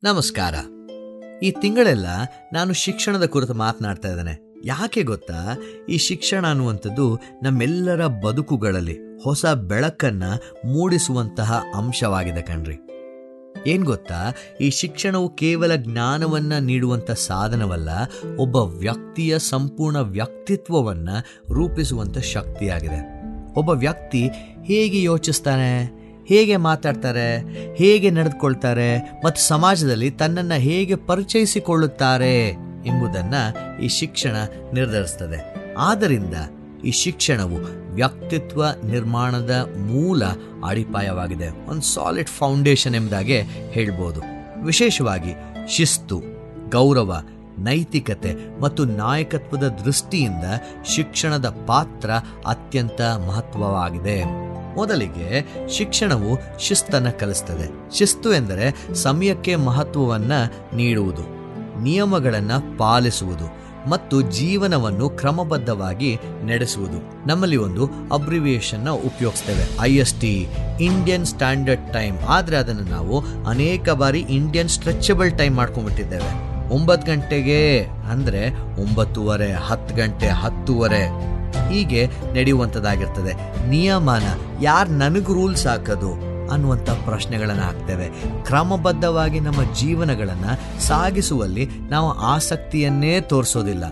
ನಮಸ್ಕಾರ ಈ ತಿಂಗಳೆಲ್ಲ ನಾನು ಶಿಕ್ಷಣದ ಕುರಿತು ಮಾತನಾಡ್ತಾ ಇದ್ದೇನೆ ಯಾಕೆ ಗೊತ್ತಾ ಈ ಶಿಕ್ಷಣ ಅನ್ನುವಂಥದ್ದು ನಮ್ಮೆಲ್ಲರ ಬದುಕುಗಳಲ್ಲಿ ಹೊಸ ಬೆಳಕನ್ನ ಮೂಡಿಸುವಂತಹ ಅಂಶವಾಗಿದೆ ಕಣ್ರಿ ಏನ್ ಗೊತ್ತಾ ಈ ಶಿಕ್ಷಣವು ಕೇವಲ ಜ್ಞಾನವನ್ನ ನೀಡುವಂತ ಸಾಧನವಲ್ಲ ಒಬ್ಬ ವ್ಯಕ್ತಿಯ ಸಂಪೂರ್ಣ ವ್ಯಕ್ತಿತ್ವವನ್ನ ರೂಪಿಸುವಂತ ಶಕ್ತಿಯಾಗಿದೆ ಒಬ್ಬ ವ್ಯಕ್ತಿ ಹೇಗೆ ಯೋಚಿಸ್ತಾನೆ ಹೇಗೆ ಮಾತಾಡ್ತಾರೆ ಹೇಗೆ ನಡೆದುಕೊಳ್ತಾರೆ ಮತ್ತು ಸಮಾಜದಲ್ಲಿ ತನ್ನನ್ನು ಹೇಗೆ ಪರಿಚಯಿಸಿಕೊಳ್ಳುತ್ತಾರೆ ಎಂಬುದನ್ನು ಈ ಶಿಕ್ಷಣ ನಿರ್ಧರಿಸ್ತದೆ ಆದ್ದರಿಂದ ಈ ಶಿಕ್ಷಣವು ವ್ಯಕ್ತಿತ್ವ ನಿರ್ಮಾಣದ ಮೂಲ ಅಡಿಪಾಯವಾಗಿದೆ ಒಂದು ಸಾಲಿಡ್ ಫೌಂಡೇಶನ್ ಎಂಬುದಾಗೆ ಹೇಳ್ಬೋದು ವಿಶೇಷವಾಗಿ ಶಿಸ್ತು ಗೌರವ ನೈತಿಕತೆ ಮತ್ತು ನಾಯಕತ್ವದ ದೃಷ್ಟಿಯಿಂದ ಶಿಕ್ಷಣದ ಪಾತ್ರ ಅತ್ಯಂತ ಮಹತ್ವವಾಗಿದೆ ಮೊದಲಿಗೆ ಶಿಕ್ಷಣವು ಶಿಸ್ತನ್ನು ಕಲಿಸ್ತದೆ ಶಿಸ್ತು ಎಂದರೆ ಸಮಯಕ್ಕೆ ಮಹತ್ವವನ್ನ ನೀಡುವುದು ನಿಯಮಗಳನ್ನು ಪಾಲಿಸುವುದು ಮತ್ತು ಜೀವನವನ್ನು ಕ್ರಮಬದ್ಧವಾಗಿ ನಡೆಸುವುದು ನಮ್ಮಲ್ಲಿ ಒಂದು ಅಬ್ರಿವಿಯೇಷನ್ನ ಉಪಯೋಗಿಸ್ತೇವೆ I S T Indian standard time ಆದರೆ ಅದನ್ನು ನಾವು ಅನೇಕ ಬಾರಿ ಇಂಡಿಯನ್ ಸ್ಟ್ರೆಚಬಲ್ ಟೈಮ್ ಮಾಡ್ಕೊಂಡ್ಬಿಟ್ಟಿದ್ದೇವೆ ಒಂಬತ್ತು ಗಂಟೆಗೆ ಅಂದರೆ ಒಂಬತ್ತುವರೆ ಹತ್ತು ಗಂಟೆ ಹತ್ತುವರೆ ಹೀಗೆ ನಡೆಯುವಂಥದ್ದಾಗಿರ್ತದೆ ನಿಯಮನ ಯಾರು ನನಗೆ ರೂಲ್ಸ್ ಹಾಕೋದು ಅನ್ನುವಂಥ ಪ್ರಶ್ನೆಗಳನ್ನು ಹಾಕ್ತೇವೆ ಕ್ರಮಬದ್ಧವಾಗಿ ನಮ್ಮ ಜೀವನಗಳನ್ನು ಸಾಗಿಸುವಲ್ಲಿ ನಾವು ಆಸಕ್ತಿಯನ್ನೇ ತೋರಿಸೋದಿಲ್ಲ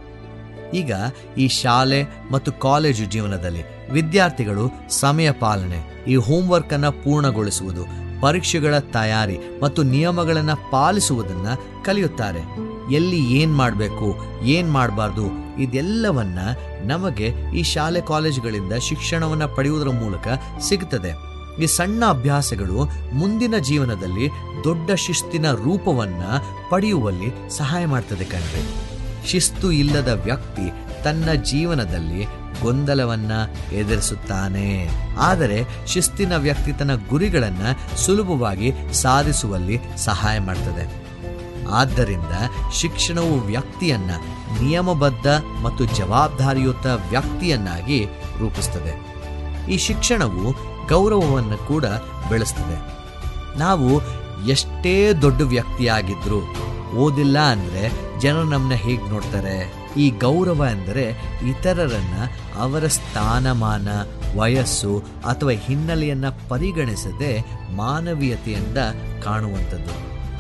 ಈಗ ಈ ಶಾಲೆ ಮತ್ತು ಕಾಲೇಜು ಜೀವನದಲ್ಲಿ ವಿದ್ಯಾರ್ಥಿಗಳು ಸಮಯ ಪಾಲನೆ ಈ ಹೋಮ್ವರ್ಕ್ ಅನ್ನು ಪೂರ್ಣಗೊಳಿಸುವುದು ಪರೀಕ್ಷೆಗಳ ತಯಾರಿ ಮತ್ತು ನಿಯಮಗಳನ್ನು ಪಾಲಿಸುವುದನ್ನು ಕಲಿಯುತ್ತಾರೆ ಎಲ್ಲಿ ಏನು ಮಾಡಬೇಕು ಏನು ಮಾಡಬಾರ್ದು ಇದೆಲ್ಲವನ್ನ ನಮಗೆ ಈ ಶಾಲೆ ಕಾಲೇಜುಗಳಿಂದ ಶಿಕ್ಷಣವನ್ನು ಪಡೆಯುವುದರ ಮೂಲಕ ಸಿಗುತ್ತದೆ ಈ ಸಣ್ಣ ಅಭ್ಯಾಸಗಳು ಮುಂದಿನ ಜೀವನದಲ್ಲಿ ದೊಡ್ಡ ಶಿಸ್ತಿನ ರೂಪವನ್ನ ಪಡೆಯುವಲ್ಲಿ ಸಹಾಯ ಮಾಡ್ತದೆ ಕಣ್ರಿ ಶಿಸ್ತು ಇಲ್ಲದ ವ್ಯಕ್ತಿ ತನ್ನ ಜೀವನದಲ್ಲಿ ಗೊಂದಲವನ್ನ ಎದುರಿಸುತ್ತಾನೆ ಆದರೆ ಶಿಸ್ತಿನ ವ್ಯಕ್ತಿ ತನ್ನ ಗುರಿಗಳನ್ನ ಸುಲಭವಾಗಿ ಸಾಧಿಸುವಲ್ಲಿ ಸಹಾಯ ಮಾಡ್ತದೆ ಆದ್ದರಿಂದ ಶಿಕ್ಷಣವು ವ್ಯಕ್ತಿಯನ್ನ ನಿಯಮಬದ್ಧ ಮತ್ತು ಜವಾಬ್ದಾರಿಯುತ ವ್ಯಕ್ತಿಯನ್ನಾಗಿ ರೂಪಿಸ್ತದೆ ಈ ಶಿಕ್ಷಣವು ಗೌರವವನ್ನು ಕೂಡ ಬೆಳೆಸ್ತದೆ ನಾವು ಎಷ್ಟೇ ದೊಡ್ಡ ವ್ಯಕ್ತಿಯಾಗಿದ್ರು ಓದಿಲ್ಲ ಅಂದರೆ ಜನರು ನಮ್ಮನ್ನ ಹೇಗೆ ನೋಡ್ತಾರೆ ಈ ಗೌರವ ಎಂದರೆ ಇತರರನ್ನ ಅವರ ಸ್ಥಾನಮಾನ ವಯಸ್ಸು ಅಥವಾ ಹಿನ್ನೆಲೆಯನ್ನ ಪರಿಗಣಿಸದೆ ಮಾನವೀಯತೆಯಿಂದ ಕಾಣುವಂಥದ್ದು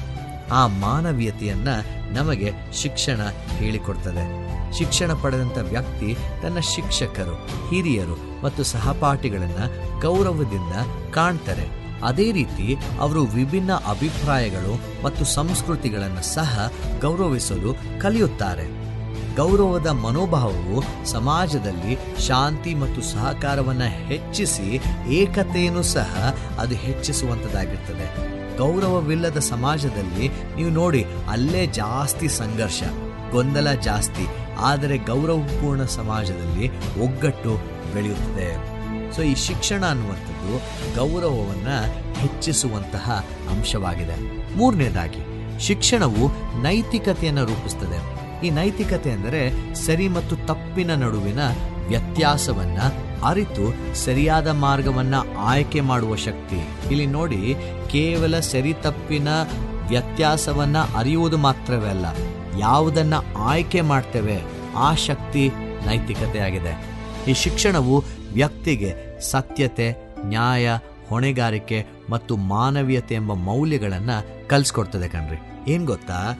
ಆ ಮಾನವೀಯತೆಯನ್ನ ನಮಗೆ ಶಿಕ್ಷಣ ಹೇಳಿಕೊಡ್ತದೆ ಶಿಕ್ಷಣ ಪಡೆದಂಥ ವ್ಯಕ್ತಿ ತನ್ನ ಶಿಕ್ಷಕರು ಹಿರಿಯರು ಮತ್ತು ಸಹಪಾಠಿಗಳನ್ನು ಗೌರವದಿಂದ ಕಾಣ್ತಾರೆ ಅದೇ ರೀತಿ ಅವರು ವಿಭಿನ್ನ ಅಭಿಪ್ರಾಯಗಳು ಮತ್ತು ಸಂಸ್ಕೃತಿಗಳನ್ನು ಸಹ ಗೌರವಿಸಲು ಕಲಿಯುತ್ತಾರೆ ಗೌರವದ ಮನೋಭಾವವು ಸಮಾಜದಲ್ಲಿ ಶಾಂತಿ ಮತ್ತು ಸಹಕಾರವನ್ನು ಹೆಚ್ಚಿಸಿ ಏಕತೆಯನ್ನು ಸಹ ಅದು ಹೆಚ್ಚಿಸುವಂಥದ್ದಾಗಿರ್ತದೆ ಗೌರವವಿಲ್ಲದ ಸಮಾಜದಲ್ಲಿ ನೀವು ನೋಡಿ ಅಲ್ಲೇ ಜಾಸ್ತಿ ಸಂಘರ್ಷ ಗೊಂದಲ ಜಾಸ್ತಿ ಆದರೆ ಗೌರವಪೂರ್ಣ ಸಮಾಜದಲ್ಲಿ ಒಗ್ಗಟ್ಟು ಬೆಳೆಯುತ್ತದೆ ಸೊ ಈ ಶಿಕ್ಷಣ ಅನ್ನುವಂಥದ್ದು ಗೌರವವನ್ನು ಹೆಚ್ಚಿಸುವಂತಹ ಅಂಶವಾಗಿದೆ ಮೂರನೇದಾಗಿ ಶಿಕ್ಷಣವು ನೈತಿಕತೆಯನ್ನು ರೂಪಿಸ್ತದೆ ಈ ನೈತಿಕತೆ ಅಂದರೆ ಸರಿ ಮತ್ತು ತಪ್ಪಿನ ನಡುವಿನ ವ್ಯತ್ಯಾಸವನ್ನ ಅರಿತು ಸರಿಯಾದ ಮಾರ್ಗವನ್ನ ಆಯ್ಕೆ ಮಾಡುವ ಶಕ್ತಿ ಇಲ್ಲಿ ನೋಡಿ ಕೇವಲ ಸರಿ ತಪ್ಪಿನ ವ್ಯತ್ಯಾಸವನ್ನ ಅರಿಯುವುದು ಮಾತ್ರವೇ ಅಲ್ಲ ಯಾವುದನ್ನ ಆಯ್ಕೆ ಮಾಡ್ತೇವೆ ಆ ಶಕ್ತಿ ನೈತಿಕತೆಯಾಗಿದೆ ಈ ಶಿಕ್ಷಣವು ವ್ಯಕ್ತಿಗೆ ಸತ್ಯತೆ ನ್ಯಾಯ ಹೊಣೆಗಾರಿಕೆ ಮತ್ತು ಮಾನವೀಯತೆ ಎಂಬ ಮೌಲ್ಯಗಳನ್ನು ಕಲಿಸ್ಕೊಡ್ತದೆ ಕಣ್ರಿ ಏನ್ ಗೊತ್ತಾ